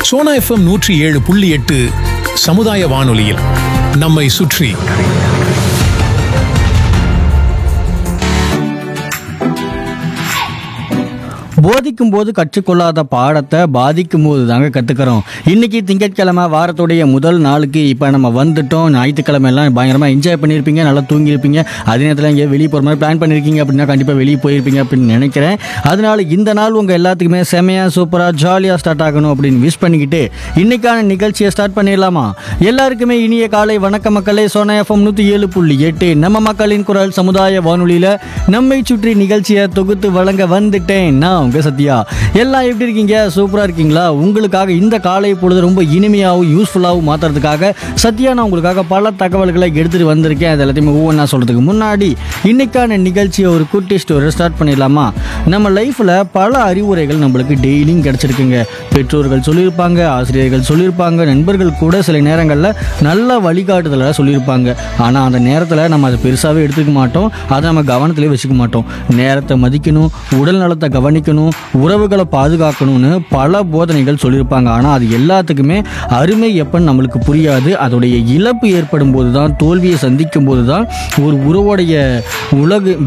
Sona FM நூற்றி ஏழு புள்ளி எட்டு சமுதாய வானொலியில் நம்மை சுற்றி போதிக்கும் போது கற்றுக்கொள்ளாத பாடத்தை பாதிக்கும் போது தாங்க கற்றுக்கிறோம் இன்னைக்கு திங்கட்கிழமை வாரத்துடைய முதல் நாளுக்கு இப்போ நம்ம வந்துட்டோம் ஞாயிற்றுக்கிழமை எல்லாம் பயங்கரமாக என்ஜாய் பண்ணியிருப்பீங்க நல்லா தூங்கியிருப்பீங்க அதே நேரத்தில் இங்கே வெளியே போகிற மாதிரி பிளான் பண்ணியிருக்கீங்க அப்படின்னா கண்டிப்பாக வெளியே போயிருப்பீங்க அப்படின்னு நினைக்கிறேன் அதனால இந்த நாள் உங்கள் எல்லாத்துக்குமே செமையாக சூப்பராக ஜாலியாக ஸ்டார்ட் ஆகணும் அப்படின்னு விஷ் பண்ணிக்கிட்டு இன்னைக்கான நிகழ்ச்சியை ஸ்டார்ட் பண்ணிடலாமா எல்லாருக்குமே இனிய காலை வணக்க மக்களே சோனா எஃப்எம் நூற்றி ஏழு புள்ளி எட்டு நம்ம மக்களின் குரல் சமுதாய வானொலியில் நம்மை சுற்றி நிகழ்ச்சியை தொகுத்து வழங்க வந்துட்டேன் நான் உங்க சத்யா எல்லாம் எப்படி இருக்கீங்க சூப்பராக இருக்கீங்களா உங்களுக்காக இந்த காலை பொழுது ரொம்ப இனிமையாகவும் யூஸ்ஃபுல்லாகவும் மாற்றுறதுக்காக சத்யா நான் உங்களுக்காக பல தகவல்களை எடுத்துகிட்டு வந்திருக்கேன் அது எல்லாத்தையுமே ஒவ்வொன்றா சொல்கிறதுக்கு முன்னாடி இன்னைக்கான நிகழ்ச்சியை ஒரு குட்டி ஸ்டோரி ஸ்டார்ட் பண்ணிடலாமா நம்ம லைஃப்பில் பல அறிவுரைகள் நம்மளுக்கு டெய்லியும் கிடச்சிருக்குங்க பெற்றோர்கள் சொல்லியிருப்பாங்க ஆசிரியர்கள் சொல்லியிருப்பாங்க நண்பர்கள் கூட சில நேரங்களில் நல்ல வழிகாட்டுதலை சொல்லியிருப்பாங்க ஆனால் அந்த நேரத்தில் நம்ம அதை பெருசாகவே எடுத்துக்க மாட்டோம் அதை நம்ம கவனத்திலே வச்சுக்க மாட்டோம் நேரத்தை மதிக்கணும் உடல் நலத்தை கவனிக்கணும் உறவுகளை பாதுகாக்கணும்னு பல போதனைகள் சொல்லியிருப்பாங்க ஆனால் அது எல்லாத்துக்குமே அருமை எப்பன்னு நம்மளுக்கு புரியாது அதோடைய இழப்பு ஏற்படும் போது தான் தோல்வியை சந்திக்கும் போது தான் ஒரு உறவோடைய உலகு